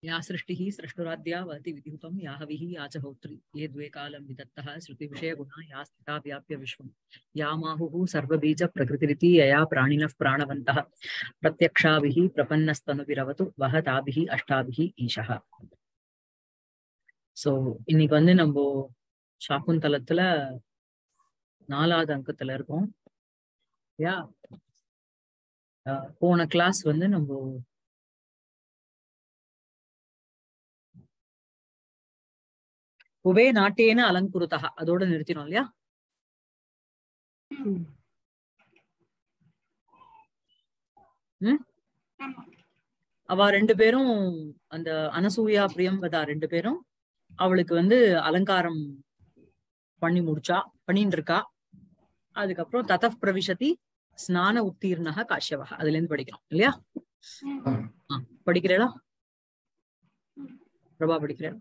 या सृष्टिः सृष्टुराद्या वहति विद्युतं या हविः या च होत्री ये द्वे कालं विदत्तः श्रुतिविषयगुणा या स्थिता व्याप्य विश्वम् या माहुः सर्वबीजप्रकृतिरिति यया प्राणिनः प्राणवन्तः प्रत्यक्षाभिः प्रपन्नस्तनुभिरवतु वह ताभिः अष्टाभिः ஈஷः சோ இன்னைக்கு வந்து நம்ம சாக்குந்தலத்துல நாலாவது அங்கத்துல இருக்கோம் யா போன கிளாஸ் வந்து நம்ம உபே நாட்டேன அலங்குருதா அதோட நிறுத்தினோம் இல்லையா ம் அவ ரெண்டு பேரும் அந்த அனசூயா பிரியம்பதா ரெண்டு பேரும் அவளுக்கு வந்து அலங்காரம் பண்ணி முடிச்சா பண்ணிட்டு இருக்கா அதுக்கப்புறம் ததப் பிரவிசதி ஸ்நான உத்தீர்ணக காஷ்யவா அதுல இருந்து படிக்கிறோம் இல்லையா ஆ, படிக்கிறேடா பிரபா படிக்கிறேன்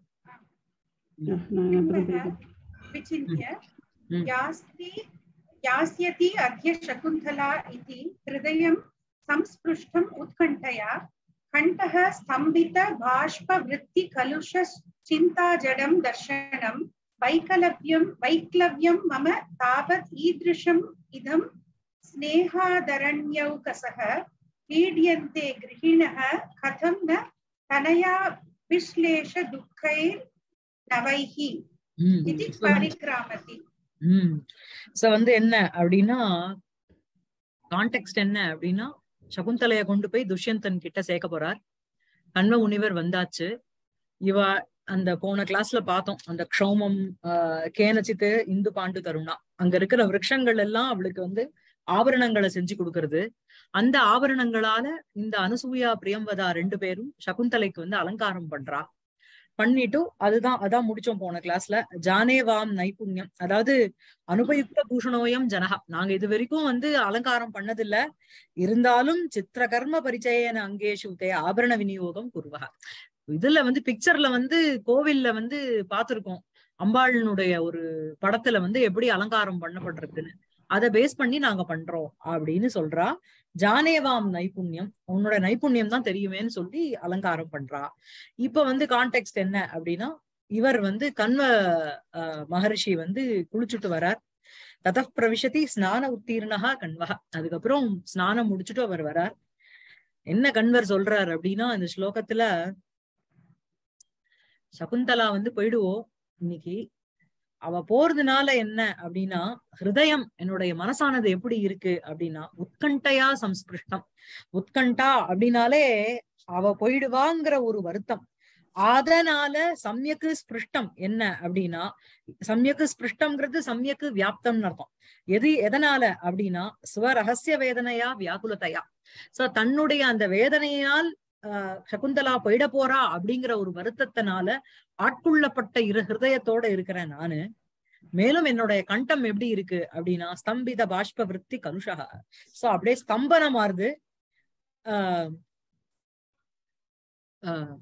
विचिन्त्य Mm. यास्ति यास्यति अद्य शकुन्तला इति हृदयं संस्पृष्टम् उत्कण्ठया कण्ठः स्तम्भित बाष्पवृत्तिकलुष चिन्ताजडं दर्शनं वैकलव्यं वैक्लव्यं मम तावत् ईदृशम् इदं स्नेहादरण्यौकसः पीड्यन्ते गृहिणः कथं न तनया विश्लेषदुःखैर्नवैः ம் इति so வந்து- परिक्रामति ம் சோ வந்து என்ன அப்படின்னா கான்டெக்ட் என்ன அப்படின்னா சகுந்தலைய கொண்டு போய் துஷ்யந்தன் கிட்ட சேர்க்க போறார் கண்வ முனிவர் வந்தாச்சு இவ அந்த போன கிளாஸ்ல பார்த்தோம் அந்த க்ஷௌமம் ஆஹ் கேனச்சித்து இந்து பாண்டு தருணா அங்க இருக்கிற விருட்சங்கள் எல்லாம் அவளுக்கு வந்து ஆபரணங்களை செஞ்சு கொடுக்கறது அந்த ஆபரணங்களால இந்த அனுசூயா பிரியம்பதா ரெண்டு பேரும் சகுந்தலைக்கு வந்து அலங்காரம் பண்றா பண்ணிட்டு அதுதான் அதான் முடிச்சோம் போன கிளாஸ்ல ஜானேவாம் நைபுண்யம் அதாவது அனுபயுக்த பூஷணோயம் ஜனகா நாங்க இது வரைக்கும் வந்து அலங்காரம் பண்ணதில்ல இருந்தாலும் சித்திரகர்ம பரிச்சயன அங்கேஷு தே ஆபரண விநியோகம் குருவக இதுல வந்து பிக்சர்ல வந்து கோவில்ல வந்து பார்த்திருக்கோம் அம்பாளினுடைய ஒரு படத்துல வந்து எப்படி அலங்காரம் பண்ணப்படுறதுன்னு அதை பேஸ் பண்ணி நாங்க பண்றோம் அப்படின்னு சொல்றா ஜானேவாம் நைபுண்யம் உன்னோட நைபுண்யம் தான் தெரியுமேன்னு சொல்லி அலங்காரம் பண்றா இப்ப வந்து கான்டெக்ட் என்ன அப்படின்னா இவர் வந்து கண்வ ஆஹ், மகரிஷி வந்து குளிச்சுட்டு வரார் ததப் பிரவிசதி ஸ்நான உத்தீர்ணகா கண்வகா அதுக்கப்புறம் ஸ்நானம் முடிச்சுட்டு அவர் வரார் என்ன கண்வர் சொல்றார் அப்படின்னா இந்த ஸ்லோகத்துல சகுந்தலா வந்து போயிடுவோம் இன்னைக்கு அவ போறதுனால என்ன அப்படின்னா ஹிருதயம் என்னுடைய மனசானது எப்படி இருக்கு அப்படின்னா உத்கண்டையா சம்ஸ்பிருஷ்டம் உத்கண்டா அப்படின்னாலே அவ போயிடுவாங்கிற ஒரு வருத்தம் அதனால சமயக்கு ஸ்பிருஷ்டம் என்ன அப்படின்னா சமயக்கு ஸ்பிருஷ்டம்ங்கிறது சமயக்கு வியாப்தம்னு அர்த்தம் எது எதனால அப்படின்னா ஸ்வரகசிய வேதனையா வியாகுலத்தையா சோ தன்னுடைய அந்த வேதனையால் ஆஹ் சகுந்தலா போயிட போறா அப்படிங்கிற ஒரு வருத்தத்தினால ஆட்கொள்ளப்பட்ட இரு ஹிருதயத்தோட இருக்கிறேன் நானு மேலும் என்னுடைய கண்டம் எப்படி இருக்கு அப்படின்னா ஸ்தம்பித பாஷ்ப விருத்தி கலுஷா சோ அப்படியே ஸ்தம்பனமாறுது ஆஹ் ஆஹ்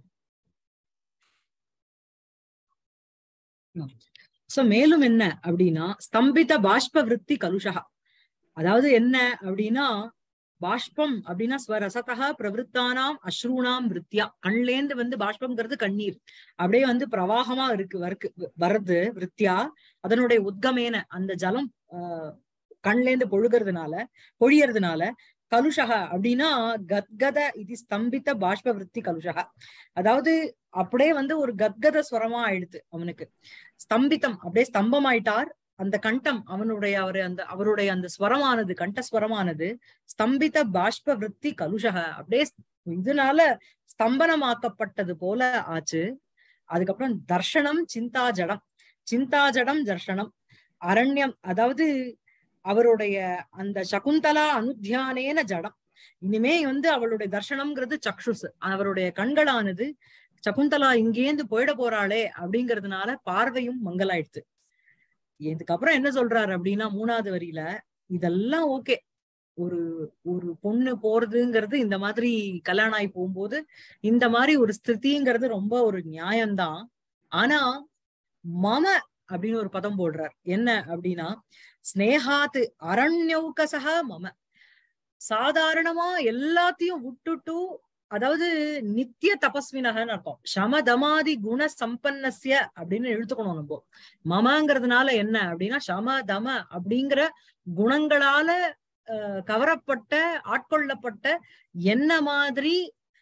சோ மேலும் என்ன அப்படின்னா ஸ்தம்பித பாஷ்ப விருத்தி கலுஷா அதாவது என்ன அப்படின்னா பாஷ்பம் அப்படின்னா ஸ்வரசதா பிரவருத்தானாம் அஸ்ரூணாம் விருத்தியா கண்லேந்து வந்து பாஷ்பம்ங்கிறது கண்ணீர் அப்படியே வந்து பிரவாகமா இருக்கு வருக்கு வருது விருத்தியா அதனுடைய உத்கமேன அந்த ஜலம் ஆஹ் கண்லேந்து பொழுகிறதுனால பொழியறதுனால கலுஷக அப்படின்னா கத்கத இது ஸ்தம்பித்த பாஷ்ப விருத்தி கலுஷக அதாவது அப்படியே வந்து ஒரு கத்கத ஸ்வரமா ஆயிடுது அவனுக்கு ஸ்தம்பித்தம் அப்படியே ஸ்தம்பமாயிட்டார் அந்த கண்டம் அவனுடைய அவரு அந்த அவருடைய அந்த ஸ்வரமானது கண்டஸ்வரமானது ஸ்தம்பித பாஷ்ப விருத்தி கலுஷக அப்படியே இதனால ஸ்தம்பனமாக்கப்பட்டது போல ஆச்சு அதுக்கப்புறம் தர்ஷனம் சிந்தா ஜடம் சிந்தா ஜடம் தர்ஷனம் அரண்யம் அதாவது அவருடைய அந்த சகுந்தலா அனுத்தியானேன ஜடம் இனிமே வந்து அவளுடைய தர்ஷனம்ங்கிறது சக்ஷுஸ் அவருடைய கண்களானது சகுந்தலா இங்கேந்து போயிட போறாளே அப்படிங்கறதுனால பார்வையும் மங்கலாயிடுச்சு இதுக்கப்புறம் என்ன சொல்றாரு அப்படின்னா மூணாவது வரியில இதெல்லாம் ஓகே ஒரு ஒரு பொண்ணு போறதுங்கிறது இந்த மாதிரி கல்யாணம் ஆகி போகும்போது இந்த மாதிரி ஒரு ஸ்திதிங்கிறது ரொம்ப ஒரு நியாயம்தான் ஆனா மம அப்படின்னு ஒரு பதம் போடுறார் என்ன அப்படின்னா ஸ்னேகாத்து அரண்யௌகசக மம சாதாரணமா எல்லாத்தையும் விட்டுட்டு அதாவது நித்திய தபஸ்வினகன்னு அர்த்தம் சமதமாதி குண சம்பன்னஸ்ய அப்படின்னு எழுத்துக்கணும் நம்ம மமங்கிறதுனால என்ன அப்படின்னா சம தம அப்படிங்கிற குணங்களால அஹ், கவரப்பட்ட ஆட்கொள்ளப்பட்ட என்ன மாதிரி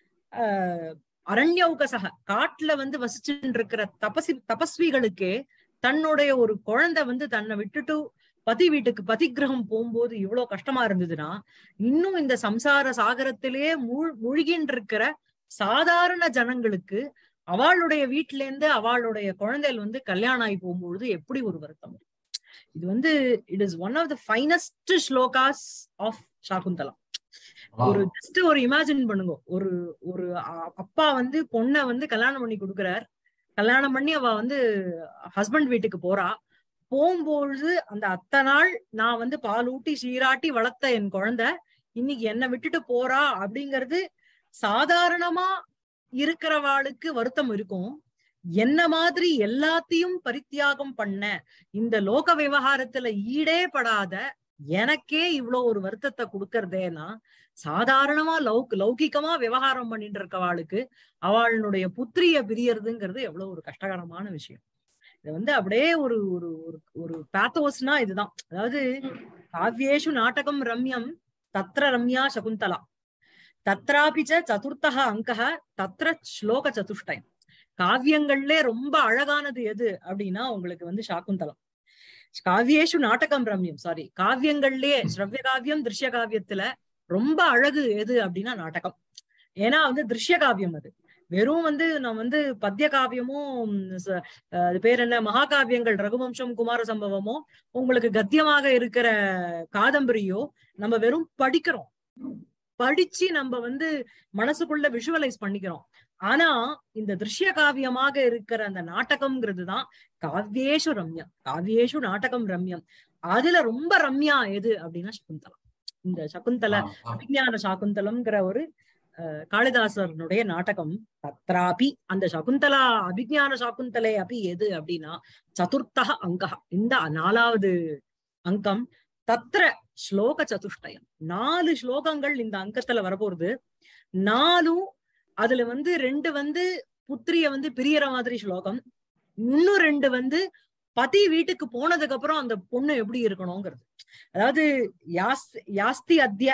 அஹ், அரண்யௌகசக காட்டுல வந்து வசிச்சுட்டு இருக்கிற தபசி தபஸ்விகளுக்கே தன்னுடைய ஒரு குழந்தை வந்து தன்னை விட்டுட்டு பதி வீட்டுக்கு பதிக்கிரகம் போகும்போது இவ்வளவு கஷ்டமா இருந்ததுன்னா இன்னும் இந்த சம்சார சாகரத்திலேயே மூழ் மூழ்கின்னு இருக்கிற சாதாரண ஜனங்களுக்கு அவளுடைய வீட்டுல இருந்து அவளுடைய குழந்தைகள் வந்து கல்யாணம் ஆகி போகும்பொழுது எப்படி ஒரு வருத்தம் இருக்கும்? இது வந்து it is one of the finest slokas of Shakuntalam ஒரு ஜஸ்ட் ஒரு இமேஜின் பண்ணுங்க ஒரு ஒரு அ- அப்பா வந்து பொண்ணை வந்து கல்யாணம் பண்ணி கொடுக்குறார் கல்யாணம் பண்ணி அவ வந்து ஹஸ்பண்ட் வீட்டுக்கு போறா போகும்பொழுது அந்த அத்தை நாள் நான் வந்து பால் ஊட்டி சீராட்டி வளர்த்த என் குழந்தை இன்னைக்கு என்னை விட்டுட்டு போறா அப்படிங்கிறது சாதாரணமா இருக்கிறவாளுக்கு வருத்தம் இருக்கும் என்ன மாதிரி எல்லாத்தையும் பரித்தியாகம் பண்ண இந்த லோக விவகாரத்துல ஈடே படாத எனக்கே இவ்வளவு ஒரு வருத்தத்தை கொடுக்கறதேனா சாதாரணமா லௌக் லௌகிகமா விவகாரம் பண்ணிட்டு இருக்கவாளுக்கு அவளுடைய புத்திரிய பிரியறதுங்கிறது எவ்வளவு ஒரு கஷ்டகரமான விஷயம் இது வந்து அப்படியே ஒரு ஒரு ஒரு ஒரு பேத்தோஸ்னா இதுதான் அதாவது காவ்யேஷு நாடகம் ரம்யம் தத்ர ரம்யா சகுந்தலா தத்ராபிச்ச சதுர்த்தக அங்கக தத்ர ஸ்லோக சதுஷ்டயம் காவியங்கள்ல ரொம்ப அழகானது எது அப்படின்னா உங்களுக்கு வந்து சாக்குந்தலம் காவியேஷு நாடகம் ரம்யம் சாரி காவியங்கள்லயே ஸ்ரவ்ய காவியம் திருஷ்ய காவியத்துல ரொம்ப அழகு எது அப்படின்னா நாடகம் ஏன்னா வந்து திருஷ்ய காவியம் அது வெறும் வந்து நான் வந்து பத்திய காவியமும் ச- அஹ் அது பேர் என்ன மகாகாவியங்கள் ரகுவம்சம் குமார சம்பவமோ உங்களுக்கு கத்தியமாக இருக்கிற காதம்பரியோ நம்ம வெறும் படிக்கிறோம் படிச்சு நம்ம வந்து மனசுக்குள்ள விஷுவலைஸ் பண்ணிக்கிறோம் ஆனா இந்த திருஷ்ய காவியமாக இருக்கிற அந்த நாடகம்ங்கிறது தான் காவ்யேஷு ரம்யம் காவ்யேஷு நாடகம் ரம்யம் அதுல ரொம்ப ரம்யா எது அப்படின்னா சகுந்தலம் இந்த சகுந்தல அபிஞான சாகுந்தலம்ங்கிற ஒரு அஹ், காளிதாசனுடைய நாடகம் தத்ராபி அந்த சகுந்தலா அபிஞான சாகுந்தலை அபி எது அப்படின்னா சதுர்த்தக அங்கா இந்த நாலாவது அங்கம் தத்ர ஸ்லோக சதுஷ்டயம் நாலு ஸ்லோகங்கள் இந்த அங்கத்துல வரப்போறது நாலும் அதுல வந்து ரெண்டு வந்து புத்திரிய வந்து பிரியற மாதிரி ஸ்லோகம் இன்னும் ரெண்டு வந்து பதி வீட்டுக்கு போனதுக்கு அப்புறம் அந்த பொண்ணு எப்படி இருக்கணுங்கிறது அதாவது யாஸ் யாஸ்தி அத்ய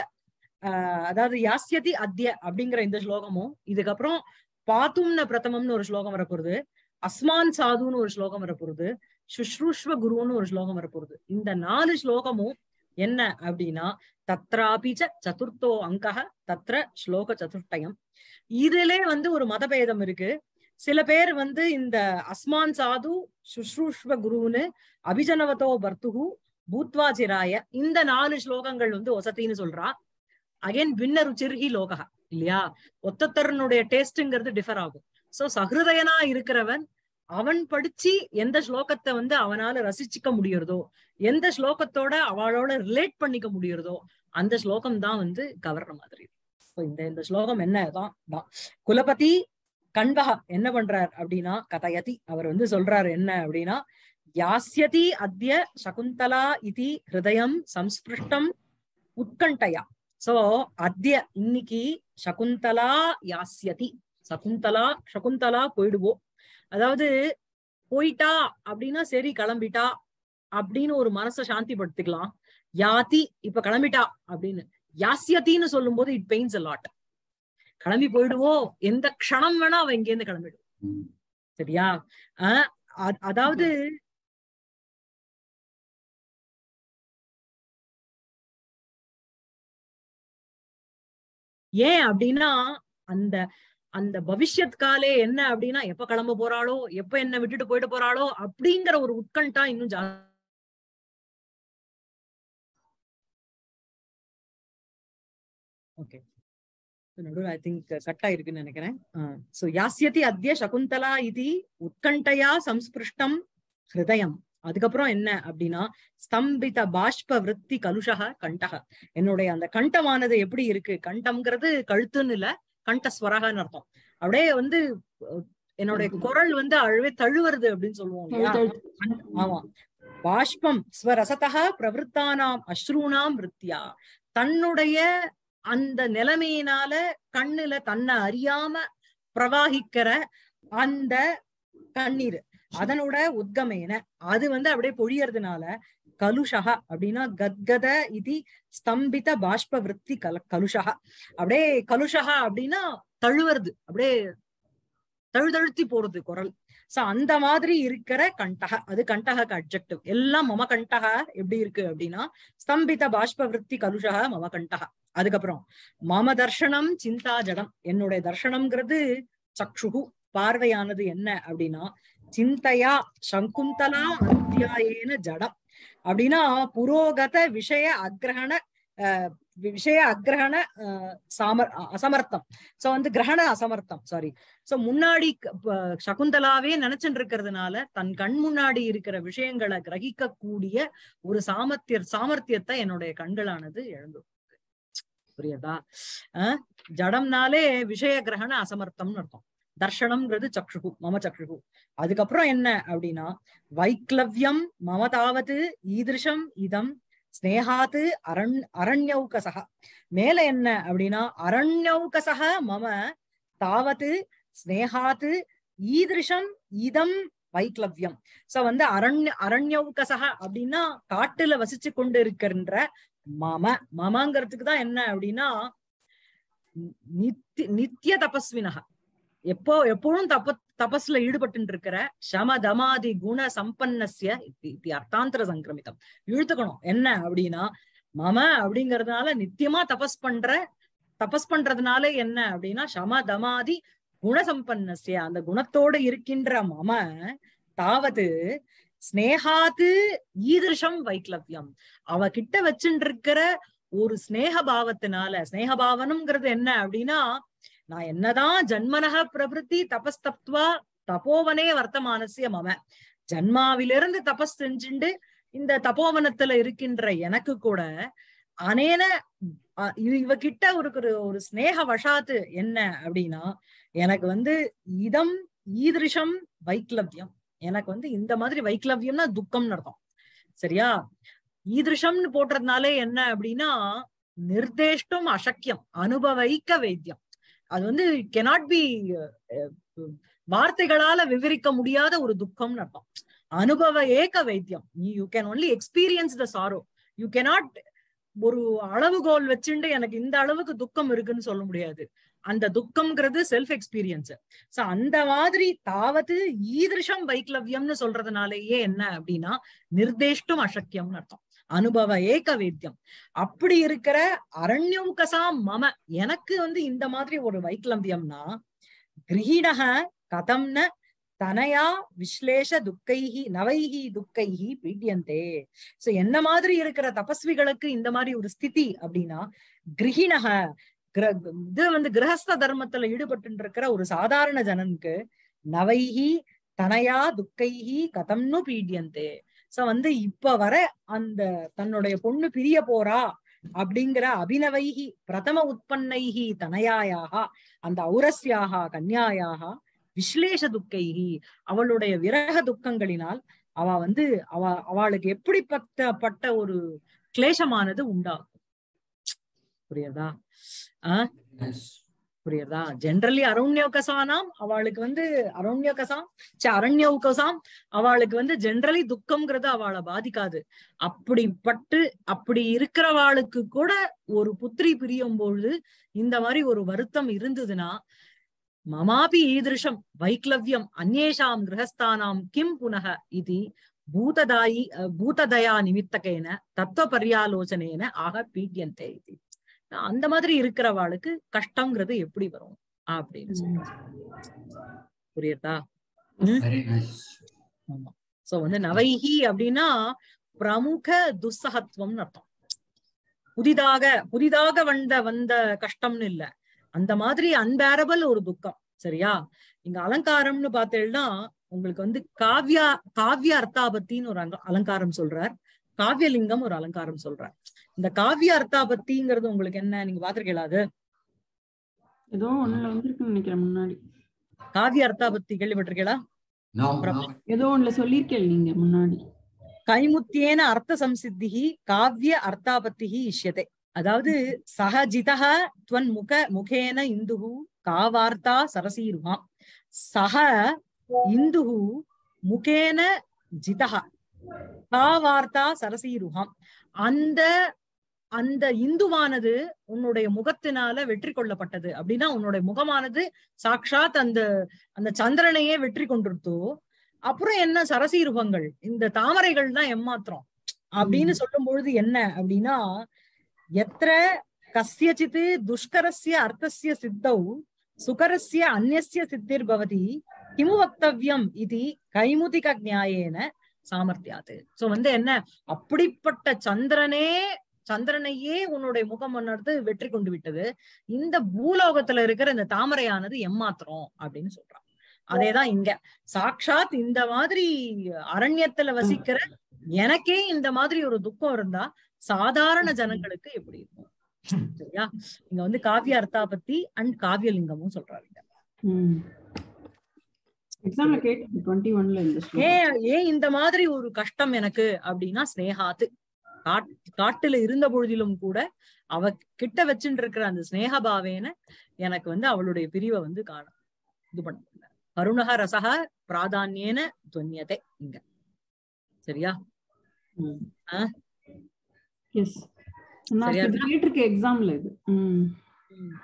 ஆஹ் அதாவது யாஸ்யதி அத்ய அப்படிங்கிற இந்த ஸ்லோகமும் இதுக்கப்புறம் பாத்தும்ன பிரதமம்னு ஒரு ஸ்லோகம் வரப்போகுது அஸ்மான் சாதுன்னு ஒரு ஸ்லோகம் வரப்போகுது சுஷ்ரூஷ்வ குருன்னு ஒரு ஸ்லோகம் வரப்போகுது இந்த நாலு ஸ்லோகமும் என்ன அப்படின்னா தத்ராபிச்ச சதுர்த்தோ அங்கக தத்ர ஸ்லோக சதுஷ்டயம் இதுலே வந்து ஒரு மதபேதம் இருக்கு சில பேர் வந்து இந்த அஸ்மான் சாது சுஷ்ரூஷ்வ குருன்னு அபிஜனவதோ பர்த்துகு பூத்வா சிராய இந்த நாலு ஸ்லோகங்கள் வந்து ஒசத்தின்னு சொல்றா அகைன் பின்ன ருச்சிர்ஹி லோகா இல்லையா ஒத்தத்தரனுடைய டேஸ்ட்ங்கிறது டிஃபர் ஆகும் சோ சஹிருதயனா இருக்கிறவன் அவன் படிச்சு எந்த ஸ்லோகத்தை வந்து அவனால ரசிச்சுக்க முடியறதோ எந்த ஸ்லோகத்தோட அவளோட ரிலேட் பண்ணிக்க முடியறதோ அந்த ஸ்லோகம் தான் வந்து கவர்ற மாதிரி So இந்த இந்த ஸ்லோகம் என்னதான் தான் குலபதி கண்பக என்ன பண்றார் அப்படின்னா கதயதி அவர் வந்து சொல்றாரு என்ன அப்படின்னா யாஸ்யதி அத்ய சகுந்தலா இதி ஹிருதயம் சம்ஸ்பிருஷ்டம் உத்கண்டயா சோ அத்ய இன்னைக்கு சகுந்தலா யாஸ்யதி சகுந்தலா சகுந்தலா போயிடுவோம் அதாவது போயிட்டா அப்படின்னா சரி கிளம்பிட்டா அப்படின்னு ஒரு மனசை சாந்திப்படுத்திக்கலாம் யாதி இப்ப கிளம்பிட்டா அப்படின்னு யாஸ்யத்தின்னு சொல்லும் போது இட் பெயின்ஸ் லாட் கிளம்பி போயிடுவோம் எந்த க்ஷணம் வேணா அவ இங்க இருந்து கிளம்பிடுவோம் சரியா ஆஹ் அ- அதாவது ஏன் அப்படின்னா அந்த அந்த பவிஷ்யத் காலே என்ன அப்படின்னா எப்ப கிளம்ப போறாளோ எப்ப என்ன விட்டுட்டு போயிட்டு போறாளோ அப்படிங்கிற ஒரு உட்கண்டா இன்னும் ஜா ஓகே நடுவில் ஐ திங்க் கட் ஆயிருக்குன்னு நினைக்கிறேன் சோ யாஸ்யதி அத்ய சகுந்தலா இது உத்கண்டையா சம்ஸ்பிருஷ்டம் ஹிருதயம் அதுக்கப்புறம் என்ன அப்படின்னா ஸ்தம்பித பாஷ்ப விருத்தி கலுஷக கண்டக என்னுடைய அந்த கண்டமானது எப்படி இருக்கு கண்டம்ங்கிறது கழுத்துன்னு இல்ல கண்டஸ்வரகன்னு அர்த்தம் அப்படியே வந்து அஹ், என்னுடைய குரல் வந்து அழுவே தழுவுறது அப்படின்னு சொல்லுவோம் இல்லையா அந்த- ஆமா பாஷ்பம் ஸ்வரசதா பிரவருத்தானாம் அஸ்ரூணாம் விருத்தியா தன்னுடைய அந்த நிலைமையினால கண்ணுல தன்னை அறியாம பிரவாகிக்கிற அந்த கண்ணீர் அதனோட உத்கமேன அது வந்து அப்படியே பொழியறதுனால கலுஷக அப்படின்னா கத்கத இது ஸ்தம்பித பாஷ்ப விற்பி கல கலுஷக அப்படியே கலுஷக அப்படின்னா தழுவுறது அப்படியே தழுதழுத்தி போறது குரல் சோ அந்த மாதிரி இருக்கிற கண்டக அது கண்டக அப்ஜெக்டிவ் எல்லாம் மம கண்டக எப்படி இருக்கு அப்படின்னா ஸ்தம்பித பாஷ்ப விற்பி கலுஷக மம கண்டக அதுக்கப்புறம் மம தர்ஷனம் சிந்தா ஜடம் என்னுடைய தர்ஷனம்ங்கிறது சக்ஷுகு பார்வையானது என்ன அப்படின்னா சிந்தையா சங்குந்தலா அத்தியாயேன ஜடம் அப்படின்னா புரோகத விஷய அக்ரஹண அஹ், விஷய அக்ரஹண அஹ், சாமர் அசமர்த்தம் சோ வந்து கிரகண அசமர்த்தம் சாரி சோ முன்னாடி க- ப- சகுந்தலாவே நினைச்சுட்டு இருக்கிறதுனால தன் கண் முன்னாடி இருக்கிற விஷயங்களை கிரகிக்க கூடிய ஒரு சாமர்த்திய சாமர்த்தியத்தை என்னுடைய கண்களானது இழந்து புரியுதா அஹ் ஜடம்னாலே விஷய கிரகண அசமர்த்தம்னு அர்த்தம் தர்ஷனம்ங்கிறது சக்ஷுகு மம சக்ஷுகு அதுக்கப்புறம் என்ன அப்படின்னா வைக்லவ்யம் மம தாவது ஈதிருஷம் இதம் ஸ்னேகாத்து அரண் அரண்யௌகசக மேல என்ன அப்படின்னா அரண்யௌகசக மம தாவது ஸ்னேகாத்து ஈதிருஷம் இதம் வைக்லவ்யம் சோ வந்து அரண்ய அரண்யௌகசக அப்படின்னா காட்டுல வசிச்சு கொண்டு இருக்கின்ற மம மமங்கிறதுக்கு தான் என்ன அப்படின்னா நித்திய நித்திய தபஸ்வினக எப்போ எப்பொழுதும் தப தபஸ்ல ஈடுபட்டு இருக்கிற சம தமாதி குண சம்பன்னஸ்ய இத்தி- இத்தி அர்த்தாந்தர சங்கிரமிதம் இழுத்துக்கணும் என்ன அப்படின்னா மம அப்படிங்கறதுனால நித்தியமா தபஸ் பண்ற தபஸ் பண்றதுனால என்ன அப்படின்னா சம தமாதி குணசம்பன்னஸ்ய அந்த குணத்தோட இருக்கின்ற மம தாவது ஸ்னேகாத்து ஈதிருஷம் வைக்லவ்யம் அவ கிட்ட வச்சுட்டு இருக்கிற ஒரு ஸ்னேக பாவத்தினால ஸ்னேக பாவனம்ங்கிறது என்ன அப்படின்னா நான் என்னதான் ஜன்மனக பிரபிருத்தி தபஸ்தப்துவா தபோவனே வர்த்தமானசிய மம ஜன்மாவிலிருந்து தபஸ் செஞ்சுண்டு இந்த தபோவனத்துல இருக்கின்ற எனக்கு கூட அனேன அ- இவ இவ கிட்ட ஒரு ஒரு- ஒரு ஸ்னேக வஷாத்து என்ன அப்படின்னா எனக்கு வந்து இதம் ஈதிருஷம் வைக்லவ்யம் எனக்கு வந்து இந்த மாதிரி வைக்லவ்யம்னா துக்கம்னு அர்த்தம் சரியா ஈதிருஷம்னு போட்டதுனாலே என்ன அப்படின்னா நிர்தேஷ்டும் அசக்கியம் அனுபவைக்க வைத்தியம் அது வந்து கெனாட் பி வார்த்தைகளால விவரிக்க முடியாத ஒரு துக்கம்னு அர்த்தம் அனுபவ ஏக வைத்தியம் you can only experience the sorrow you cannot ஒரு அளவுகோல் வச்சுண்டு எனக்கு இந்த அளவுக்கு துக்கம் இருக்குன்னு சொல்ல முடியாது அந்த துக்கம்ங்கிறது செல்ஃப் எக்ஸ்பீரியன்ஸ் சோ அந்த மாதிரி தாவது ஈதிருஷம் வைக்லவ்யம்னு சொல்றதுனாலேயே என்ன அப்படின்னா நிர்தேஷ்டும் அசக்கியம்னு அர்த்தம் அனுபவ ஏக வேத்தியம் அப்படி இருக்கிற அரண்யௌகசாம் மம எனக்கு வந்து இந்த மாதிரி ஒரு வைக்லவ்யம்னா கிரகீணக கதம்ன தனயா விஸ்லேஷ துக்கைஹி நவைஹி துக்கைஹி பீட்யந்தே சோ என்ன மாதிரி இருக்கிற தபஸ்விகளுக்கு இந்த மாதிரி ஒரு ஸ்திதி அப்படின்னா கிரகிணக கிர- இது வந்து கிரகஸ்த தர்மத்துல ஈடுபட்டு இருக்கிற ஒரு சாதாரண ஜனனுக்கு நவைஹி தனயா துக்கைஹி கதம்னு பீட்யந்தே சோ வந்து இப்ப வர அந்த தன்னுடைய பொண்ணு பிரிய போறா அப்படிங்கிற அபினவைஹி பிரதம உற்பன்னைஹி தனயாயாக அந்த ஔரஸ்யாக கன்யாயாக விஸ்லேஷ துக்கைஹி அவளுடைய விரக துக்கங்களினால் அவ வந்து அவ அவளுக்கு எப்படிப்பட்ட பட்ட ஒரு கிளேசமானது உண்டாகும் புரியுதா ஆஹ் புரியுதா ஜென்ரலி அரண்யோகசானாம் அவளுக்கு வந்து அரண்யோகசாம் ச்ச, அரண்யௌகசாம் அவளுக்கு வந்து ஜென்ரலி துக்கம்ங்கிறது அவளை பாதிக்காது அப்படிப்பட்டு அப்படி இருக்கிறவாளுக்கு கூட ஒரு புத்திரி பிரியும் பொழுது இந்த மாதிரி ஒரு வருத்தம் இருந்ததுன்னா மமாபி ஈதிருஷம் வைக்லவ்யம் அந்நேஷாம் கிரகஸ்தானாம் கிம் புனக இது பூததாயி அஹ், பூததயா நிமித்தகேன தத்துவ பர்யாலோசனேன ஆக பீட்யந்தே இது அந்த மாதிரி இருக்கிறவாளுக்கு கஷ்டம்ங்கிறது எப்படி வரும் அப்படின்னு சொல்றேன் புரியுதா Very nice. ஆமா சோ வந்து நவைஹி அப்படின்னா பிரமுக துஸ்ஸகத்துவம்னு அர்த்தம் புதிதாக புதிதாக வந்த வந்த கஷ்டம்னு இல்ல அந்த மாதிரி அன்பேரபிள் ஒரு துக்கம் சரியா இங்க அலங்காரம்னு பார்த்தேன்னா உங்களுக்கு வந்து காவ்யா காவ்ய அர்த்தாபத்தின்னு ஒரு அங்க- அலங்காரம் சொல்றார் காவியலிங்கம் ஒரு அலங்காரம் சொல்றார் இந்த காவ்ய அர்த்தாபத்திங்கிறது உங்களுக்கு என்ன நீங்க பாத்திருக்கீங்களா அது ஏதோ ஒண்ணுல வந்திருக்குன்னு நினைக்கிறேன் முன்னாடி காவிய அர்த்தாபத்தி கேள்விப்பட்டிருக்கீங்களா No, From- no. ஏதோ ஒண்ணுல சொல்லியிருக்கேன் நீங்க முன்னாடி கைமுத்தியேன அர்த்த சம்சித்திகி காவ்ய அர்த்தாபத்திகி இஷ்யதே அதாவது சஹஜிதः துவன் முக முகேன இந்துஹு கா வார்த்தா சரசீருமா சஹ இந்துஹு முகேன ஜிதः கா வார்த்தா சரசீருஹாம் அந்த அந்த இந்துவானது உன்னுடைய முகத்தினால வெற்றி கொள்ளப்பட்டது அப்படின்னா உன்னுடைய முகமானது சாக்ஷாத் அந்த அந்த சந்திரனையே வெற்றி கொண்டிருத்தோ அப்புறம் என்ன சரசீருகங்கள் இந்த தாமரைகள் தான் எம்மாத்திரம் அப்படின்னு சொல்லும் பொழுது என்ன அப்படின்னா எத்திர கஸ்யச்சித் துஷ்கரஸ்ய அர்த்தஸ்ய சித்தௌ சுகரஸ்ய அந்நிய சித்திர் பவதி கிமு வக்தவ்யம் இது கைமுதிக நியாயேன சாமர்த்தியாது சோ வந்து என்ன அப்படிப்பட்ட சந்திரனே சந்திரனையே உன்னுடைய முகம் பண்ணது வெற்றி கொண்டு விட்டது இந்த பூலோகத்துல இருக்கிற இந்த தாமரையானது எம்மாத்திரம் அப்படின்னு சொல்றான் அதேதான் இங்க சாக்ஷாத் இந்த மாதிரி அரண்யத்துல வசிக்கிற எனக்கே இந்த மாதிரி ஒரு துக்கம் இருந்தா சாதாரண ஜனங்களுக்கு எப்படி இருக்கும் சரியா இங்க வந்து காவிய அர்த்தாபத்தி அண்ட் காவியலிங்கமும் சொல்றாரு இங்க. எக்ஸாம்ல கேட்டு டுவெண்ட்டி ஒன்ல இந்த ஸ்லோகம். ஏன் ஏன் இந்த மாதிரி ஒரு கஷ்டம் எனக்கு அப்படின்னா ஸ்னேகாத்து காட் காட்டுல இருந்த பொழுதிலும் கூட அவ கிட்ட வச்சுட்டு இருக்கிற அந்த ஸ்னேகபாவேன எனக்கு வந்து அவளுடைய பிரிவை வந்து காண இது பண்ண முடியல. கருணக ரசக பிராதான்யேன துவன்யத்தை இங்க சரியா ம். ஆ? எஸ் நான் சரியா இது கேட்டிருக்க எக்ஸாம்ல இது ம் ம்.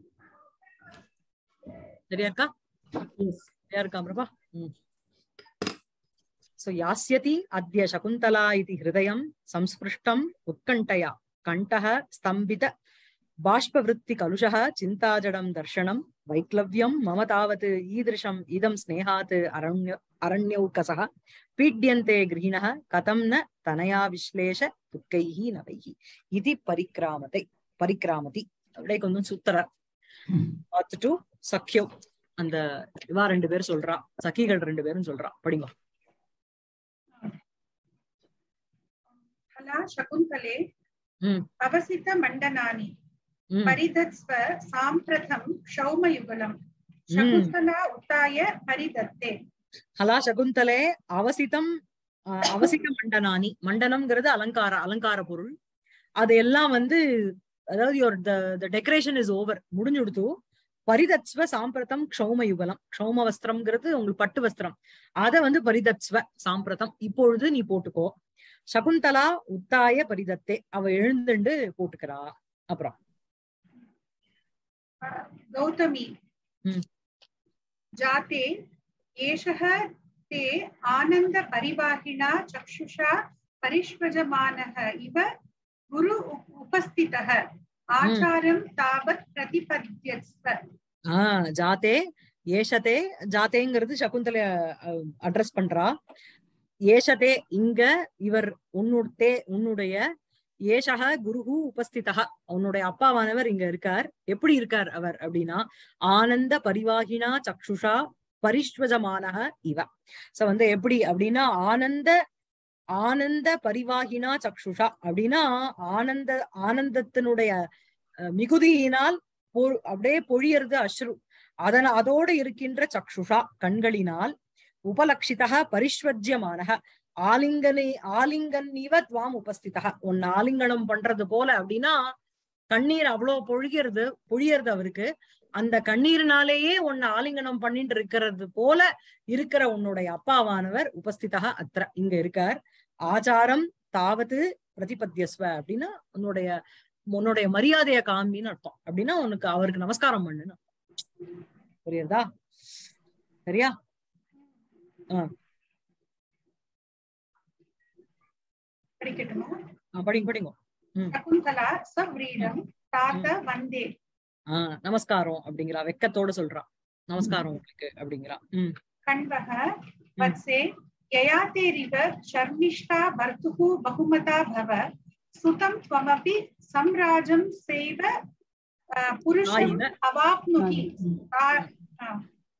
சரியா இருக்கா எஸ் சரியா இருக்கா பிரபா ம் सो यास्यति अद्य शकुन्तला इति हृदयं संस्पृष्टम् उत्कण्ठया कण्ठः स्तम्भित बाष्पवृत्तिकलुषः चिन्ताजडं दर्शनं वैक्लव्यं मम तावत् ईदृशम् इदं स्नेहात् अरण्य अरण्यौकसः पीड्यन्ते गृहिणः कथं न तनया विश्लेष दुःखैः नवैः इति परिक्रामते परिक्रामति அப்படியே கொஞ்சம் சுத்தர பார்த்துட்டு சக்கியம் அந்த இவா ரெண்டு பேர் சொல்றா சகிகள் ரெண்டு பேரும் சொல்றா படிங்க फला शकुन्तले ம். अवसित मण्डनानि ம் परिदत्स्व साम्प्रतं क्षौमयुगलम् शकुन्तला उत्थाय परिदत्ते ஹலா சகுந்தலே அவசிதம் அஹ், அவசித மண்டனானி மண்டனம்ங்கிறது அலங்கார அலங்கார பொருள் அது எல்லாம் வந்து அதாவது your the the decoration is over முடிஞ்சுடுத்து பரிதத்ஸ்வ சாம்பிரதம் க்ஷௌம யுகலம் க்ஷௌம வஸ்திரம்ங்கிறது உங்களுக்கு பட்டு வஸ்திரம் அத வந்து பரிதத்ஸ்வ சாம்பிரதம் இப்பொழுது நீ போட்டுக்கோ சகுந்தலா உத்தாய பரிதத்தே அவ எழுந்துண்டு போட்டுக்கிறா அப்புறம் गौतमी हम्म। जाते एषः ते आनन्दपरिवाहिना चक्षुषा परिष्वजमानः इव गुरु उप- उपस्थितः आचारं तावत् प्रतिपद्यस्व ஆஹ் ஜாதே ஏஷதே ஜாதேங்கிறது சகுந்தல அட்ரஸ் பண்றா ஏஷதே இங்க இவர் உன்னுடைய உன்னுடைய ஏஷக குருஹு உபஸ்திதா உன்னுடைய அப்பாவானவர் இங்க இருக்கார் எப்படி இருக்கார் அவர் அப்படின்னா ஆனந்த பரிவாகினா சக்ஷுஷா பரிஷ்வஜமானக இவ சோ வந்து எப்படி அப்படின்னா ஆனந்த ஆனந்த பரிவாகினா சக்ஷுஷா அப்படின்னா ஆனந்த ஆனந்தத்தினுடைய அஹ், மிகுதியினால் பொ- அப்படியே பொழியறது அஸ்ரு அதன அதோடு இருக்கின்ற சக்ஷுஷா கண்களினால் உபலக்ஷிதா பரிஷ்வஜ்யமானக ஆலிங்கனே ஆலிங்கன்னிவ துவாம் உபஸ்திதா உன் ஆலிங்கனம் பண்றது போல அப்படின்னா கண்ணீர் அவ்வளவு பொழிகிறது பொழியறது அவருக்கு அந்த கண்ணீரினாலேயே உன்னை ஆலிங்கனம் பண்ணிட்டு இருக்கிறது போல இருக்கிற உன்னுடைய அப்பாவானவர் உபஸ்திதா அத்திர இங்க இருக்கார் ஆச்சாரம் தாவது பிரதிபத்தியஸ்வ அப்படின்னா உன்னுடைய உன்னுடைய மரியாதைய காமின்னு அர்த்தம் அப்படின்னா உனக்கு அவருக்கு நமஸ்காரம் பண்ணுன்னு அர்த்தம். புரியுதா சரியா படிக்கட்டுமா ஆ, படிங்க படிங்க शकुन्तला सव्रीडं तात वन्दे ஆஹ் நமஸ்காரம் அப்படிங்கிறா வெக்கத்தோட சொல்றா நமஸ்காரம் உங்களுக்கு அப்படிங்கிறா உம் कण्वः वत्से ययातेरिव शर्मिष्ठा भर्तुः बहुमता भव सुतं त्वमपि सम्राजं सेव अ, पुरुषम् ஆயின. अवाप्नुहि ம். आ- आ,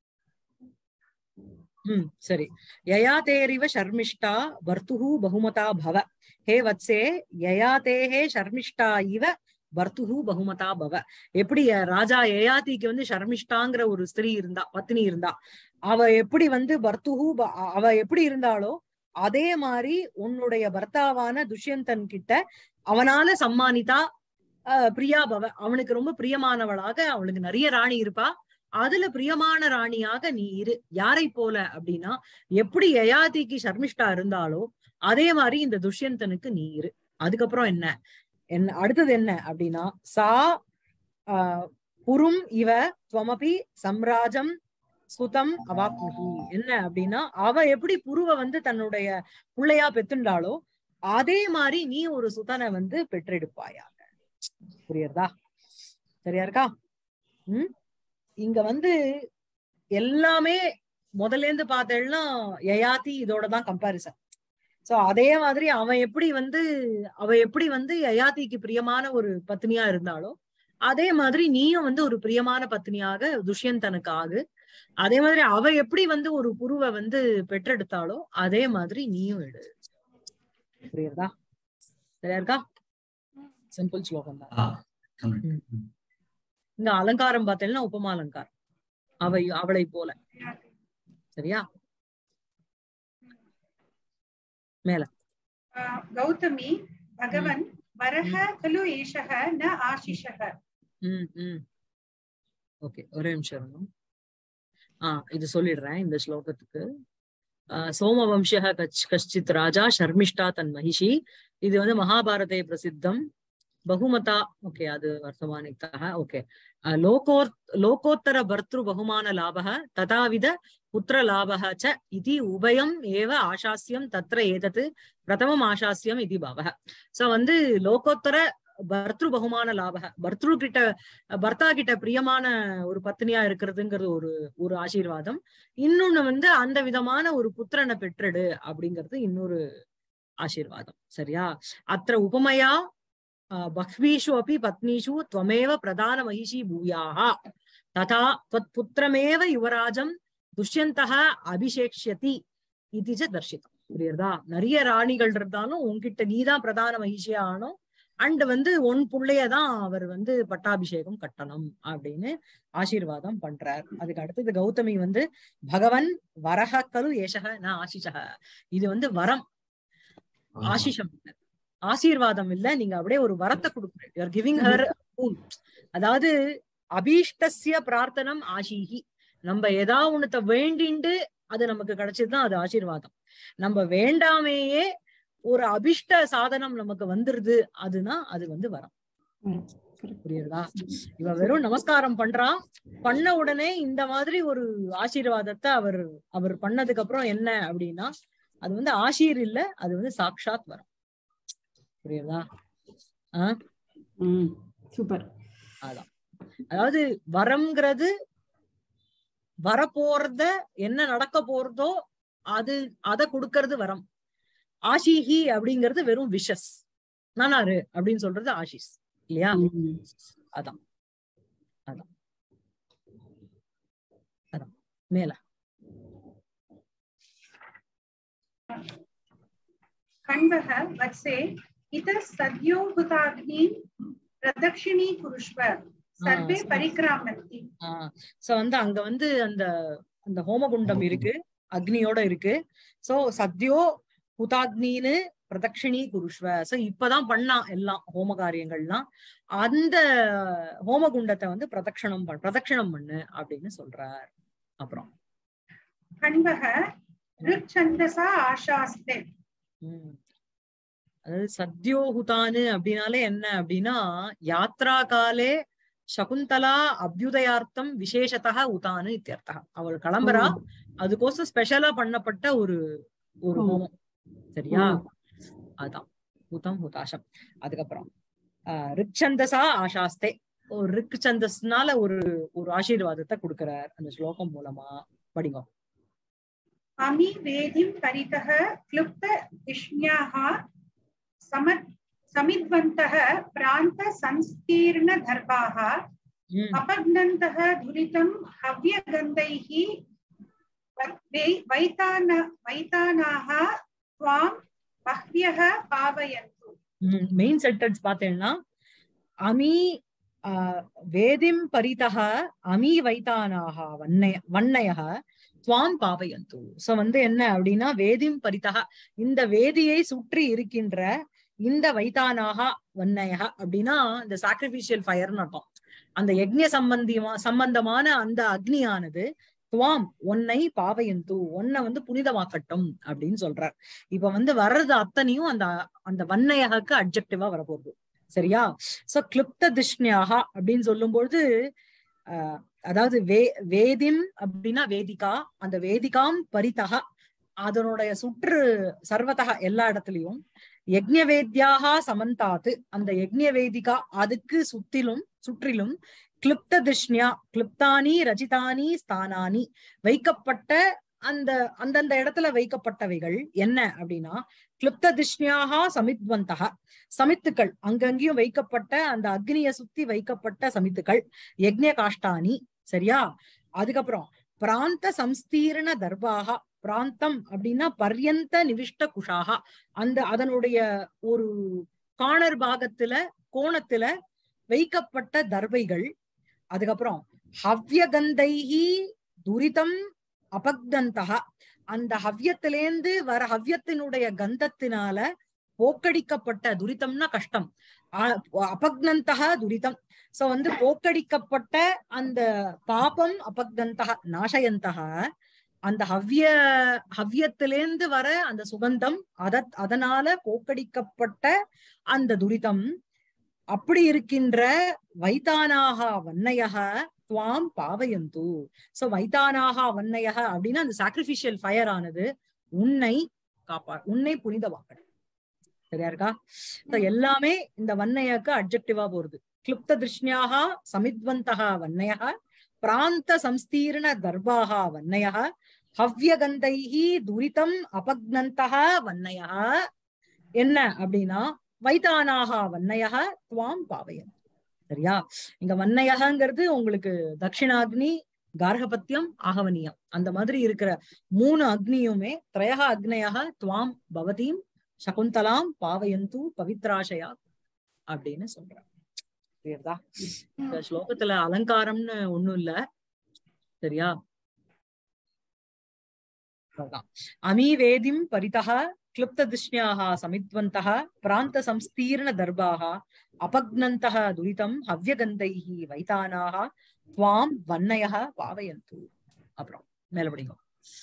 ம் சரி யயாதேரிவ ஷர்மிஷ்டா வர்த்துஹு பகுமதா பவ ஹே வத்சே யயாதேஹே ஷர்மிஷ்டா இவ வர்த்துஹு பகுமதா பவ எப்படி அஹ், ராஜா யயாதிக்கு வந்து ஷர்மிஷ்டாங்கிற ஒரு ஸ்திரீ இருந்தா பத்னி இருந்தா அவ எப்படி வந்து பர்த்துஹு ப- அவ எப்படி இருந்தாளோ அதே மாதிரி உன்னுடைய பர்த்தாவான துஷ்யந்தன் கிட்ட அவனால சம்மானிதா ஆஹ் பிரியா பவ அவனுக்கு ரொம்ப பிரியமானவளாக அவளுக்கு நிறைய ராணி இருப்பா அதுல பிரியமான ராணியாக நீ இரு யாரை போல அப்படின்னா எப்படி யயாதிக்கு சர்மிஷ்டா இருந்தாலோ அதே மாதிரி இந்த துஷ்யந்தனுக்கு நீ இரு அதுக்கப்புறம் என்ன என்ன அடுத்தது என்ன அப்படின்னா சா ஆஹ் புரும் இவ துவமபி சம்ராஜம் சுதம் அவாப்னுகி என்ன அப்படின்னா அவ எப்படி புருவ வந்து தன்னுடைய புள்ளையா பெத்துண்டாளோ அதே மாதிரி நீ ஒரு சுதனை வந்து பெற்றெடுப்பாயாக புரியுறதா சரியா இருக்கா உம் இங்க வந்து எல்லாமே முதல்ல இருந்து பார்த்தேன்னா யயாதி இதோட தான் கம்பாரிசன் சோ அதே மாதிரி அவன் எப்படி வந்து அவ எப்படி வந்து யயாதிக்கு பிரியமான ஒரு பத்னியா இருந்தாலோ அதே மாதிரி நீயும் வந்து ஒரு பிரியமான பத்னியாக துஷ்யந்தனுக்கு ஆகு அதே மாதிரி அவ எப்படி வந்து ஒரு புருவை வந்து பெற்றெடுத்தாலோ அதே மாதிரி நீயும் எடு புரியுறதா சரியா இருக்கா சிம்பிள் ஸ்லோகம் தான் ஆ, correct. இங்க அலங்காரம் பார்த்தேன்னா உபமா அலங்காரம் அவை அவளை போல சரியா மேல गौतमी भगवन् वरः खलु एषः न आशिषः ம் ம் ஓகே ஒரே நிமிஷம் இருங்க. ஆ இது சொல்லிடுறேன் இந்த ஸ்லோகத்துக்கு ஆஹ் சோமவம்சः கச் கஷ்டித் ராஜா ஷர்மிஷ்டா தன் மகிஷி இது வந்து மகாபாரதே பிரசித்தம் பகுமதா ஓகே அது வர்த்தமானித்தः ஓகே லோகோர் லோகோத்தர பர்த்ரு பகுமான லாபः ததாவித புத்திர லாபः ச இதி உபயம் ஏவ ஆசாஸ்யம் தத்ர ஏதத் பிரதமம் ஆசாஸ்யம் இது பாவः சோ வந்து லோகோத்தர பர்த்ரு பகுமான லாபக பர்த்ரு கிட்ட பர்த்தா கிட்ட பிரியமான ஒரு பத்னியா இருக்கிறதுங்கிறது ஒரு ஒரு ஆசீர்வாதம் இன்னொன்னு வந்து அந்த விதமான ஒரு புத்திரனை பெற்றெடு அப்படிங்கிறது இன்னொரு ஆசீர்வாதம் சரியா அத்த உபமையா ஆஹ் பஹ்வீஷு அப்பி பத்னிஷு त्वमेव பிரதான மகிஷி பூயாः ததா त्वत् புத்திரமேவ யுவராஜம் துஷ்யந்தः அபிஷேக்ஷதி இது ச தர்ஷிதம் புரியுறதா நிறைய ராணிகள் இருந்தாலும் உன்கிட்ட நீதான் பிரதான மகிஷியா ஆனோம் அண்ட் வந்து உன் புள்ளையதான் அவர் வந்து பட்டாபிஷேகம் கட்டணும் அப்படின்னு ஆசீர்வாதம் பண்றார் அதுக்கு அடுத்தது கௌதமி வந்து பகவன் வரஹ கரு ஏஷக ந ஆசிஷக இது வந்து வரம் ஆசிஷம் இல்ல ஆசீர்வாதம் இல்ல நீங்க அப்படியே ஒரு வரத்தை கொடுக்குறீங்க யூஆர் கிவிங் ஹர் அதாவது அபீஷ்டஸ்ய பிரார்த்தனம் ஆஷீஹி நம்ம ஏதா ஒண்ணுத்த வேண்டிண்டு அது நமக்கு கிடைச்சதுதான் அது ஆசீர்வாதம் நம்ம வேண்டாமையே ஒரு அபிஷ்ட சாதனம் நமக்கு வந்துருது அதுனா அது வந்து வரம் ம், correct. புரியுறதா இவ வெறும் நமஸ்காரம் பண்றா பண்ண உடனே இந்த மாதிரி ஒரு ஆசீர்வாதத்தை அவர் அவர் பண்ணதுக்கு அப்புறம் என்ன அப்படின்னா அது வந்து ஆசீர் இல்ல அது வந்து சாக்ஷாத் வரம் புரியுதா ம் சூப்பர் அதாவது வரம்ங்கிறது வரப்போறத என்ன நடக்க போறதோ அது அத கொடுக்கறது வரம் ஆஷிஹி அப்படிங்கிறது வெறும் விஷஸ் நானாரு அப்படின்னு சொல்றது ஆஷிஸ் இல்லையா ம். அதான் அதான் அதான் மேல खण्डः वत्से इतः सद्यो हुताग्निं प्रदक्षिणी कुरुष्व सर्वे ஆ, परिक्रामन्ति ஆஹ் சோ வந்து அங்க வந்து அந்த அந்த ஹோமகுண்டம் இருக்கு அக்னியோட இருக்கு சோ சத்யோ ஹுதாக்னின்னு பிரதட்சிணி குருஷ்வ சோ இப்பதான் பண்ணா எல்லாம் ஹோம காரியங்கள்லாம் அந்த ஹோமகுண்டத்தை வந்து பிரதட்சணம் பண் பிரதட்சணம் பண்ணு அப்படின்னு சொல்றார் அப்புறம் खण्डः ऋक्छन्दसा आशास्ते உம் அதாவது சத்யோஹுதானு அப்படின்னாலே என்ன அப்படின்னா யாத்ரா காலே சகுந்தலா அபியுதயார்த்தம் விசேஷத்தக உதானு இத்தியர்த்தா அவள் கிளம்புறா அதுக்கோசம் ஸ்பெஷலா பண்ணப்பட்ட ஒரு ஒரு ஓ. ஹோமம் சரியா ஓ. அதான் ஹுதம் ஹுதாஷம் அதுக்கப்புறம் ஆஹ் ரிக்ஷந்தசா ஆசாஸ்தே ஒரு ரிக் சந்தஸ்னால ஒரு ஒரு ஆசீர்வாதத்தை கொடுக்கிறார் அந்த ஸ்லோகம் மூலமா படிங்க अमि वेदिं परितः क्लुप्त विष्ण्याः सम समिद्वन्तः प्रान्तसंस्तीर्णदर्भाः உம் अपघ्नन्तः धुरितं हव्यगन्धैः वै- वैतान वैतानाः त्वां बह्व्यः पावयन्तु மெயின் சென்டென்ஸ் பார்த்தேன்னா அமி ஆஹ், வேதிம் பரிதக அமி வைத்தானாக வண்ணய வண்ணய துவாம் பாவயந்து சோ வந்து என்ன அப்படின்னா வேதிம் பரிதக இந்த வேதியை சுற்றி இருக்கின்ற இந்த வைத்தானாக வன்னயக அப்படின்னா இந்த சாக்ரிபிஷியல் ஃபயர்னு அர்த்தம் அந்த யக்ஞ சம்பந்தியமா சம்பந்தமான அந்த அக்னியானது துவாம் உன்னை பாவையந்து உன்னை வந்து புனிதமாக்கட்டும் அப்படின்னு சொல்றார் இப்ப வந்து வர்றது அத்தனையும் அந்த அந்த வன்னையகக்கு அப்ஜெக்டிவா வரப்போகுது சரியா சோ கிளிப்த திஷ்ணியாக அப்படின்னு சொல்லும்பொழுது ஆஹ் அதாவது வே வேதிம் அப்படின்னா வேதிகா அந்த வேதிகாம் பரிதக அதனுடைய சுற்று சர்வதக எல்லா இடத்துலயும் யக்ஞ வேத்யாக சமந்தாத்து அந்த யக்ஞ வேதிகா அதுக்கு சுத்திலும் சுற்றிலும் கிளிப்த திஷ்ணியா கிளிப்தானி ரஜிதானி ஸ்தானானி வைக்கப்பட்ட அந்த அந்தந்த இடத்துல வைக்கப்பட்டவைகள் என்ன அப்படின்னா கிளிப்த திஷ்ணியாக சமித்வந்தக சமித்துக்கள் அங்கங்கேயும் வைக்கப்பட்ட அந்த அக்னிய சுத்தி வைக்கப்பட்ட சமித்துக்கள் யக்ஞ காஷ்டானி சரியா அதுக்கப்புறம் பிராந்த சம்ஸ்தீரண தர்பாக பிராந்தம் அப்படின்னா பர்யந்த நிவிஷ்ட குஷாகா அந்த அதனுடைய ஒரு காணர் பாகத்துல கோணத்துல வைக்கப்பட்ட தர்பைகள் அதுக்கப்புறம் ஹவ்யகந்தைஹி துரிதம் அபக்தந்தகா அந்த ஹவ்யத்திலேந்து வர ஹவ்யத்தினுடைய கந்தத்தினால போக்கடிக்கப்பட்ட துரிதம்னா கஷ்டம் ஆ- அபக்னந்தகா துரிதம் சோ வந்து போக்கடிக்கப்பட்ட அந்த பாபம் அபக்தந்தகா நாசயந்தகா அந்த ஹவ்ய ஹவ்யத்திலேந்து வர அந்த சுகந்தம் அத அதனால போக்கடிக்கப்பட்ட அந்த துரிதம் அப்படி இருக்கின்ற வைத்தானாக வன்னையக துவாம் பாவயந்து சோ வைத்தானாக வன்னையக அப்படின்னா அந்த சாக்ரிபிஷியல் ஃபயர் ஆனது உன்னை காப்பா உன்னை புனிதவாக்கணும் சரியா இருக்கா So எல்லாமே இந்த வன்னையக்கு அப்ஜெக்டிவா போறது கிளிப்த திருஷ்ணியாக சமித்வந்தக வன்னையக பிராந்த சம்ஸ்தீர்ண தர்பாக வன்னையக ஹவ்யகந்தைஹி துரிதம் அபக்னந்தக வன்னையக என்ன அப்படின்னா வைத்தானாக வன்னையக துவாம் பாவயன் சரியா இங்க வன்னையகங்கிறது உங்களுக்கு தட்சிணாக்னி கார்கபத்தியம் ஆகவனியம் அந்த மாதிரி இருக்கிற மூணு அக்னியுமே திரயக அக்னயக துவாம் பவதீம் சகுந்தலாம் பாவயந்து பவித்ராஷயா அப்படின்னு சொல்றாங்க புரியுதா இந்த ஸ்லோகத்துல அலங்காரம்னு ஒண்ணும் இல்ல சரியா அதான். அமீ வேதிம் பரிதः क्लुप्तदृश्न्याः समित्वन्तः प्रान्तसंस्तीर्णदर्भाः अपग्नन्तः दुरितं हव्यगन्धैः வைத்தானாக துவாம் வன்னயः பாவயந்து அப்புறம் மேல படிங்க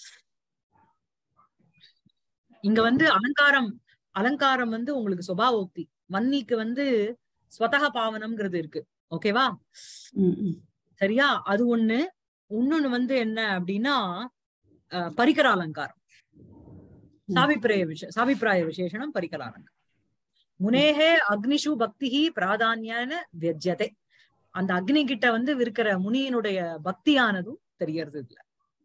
இங்க வந்து அலங்காரம் அலங்காரம் வந்து உங்களுக்கு சுபாவோக்தி வன்னிக்கு வந்து ஸ்வதக பாவனம்ங்கிறது இருக்கு ஓகேவா ம், ம். சரியா அது ஒண்ணு இன்னொன்னு வந்து என்ன அப்படின்னா அஹ், பரிகர அலங்காரம் சாபிப்பிராய விஷ சாபிப்பிராய விசேஷனம் பரிகர அலங்காரம் முனேகே அக்னிஷு பக்திஹி பிராதான்யான வியஜ்யதே அந்த அக்னி கிட்ட வந்து இருக்கிற முனியினுடைய பக்தியானதும் தெரியறது இல்ல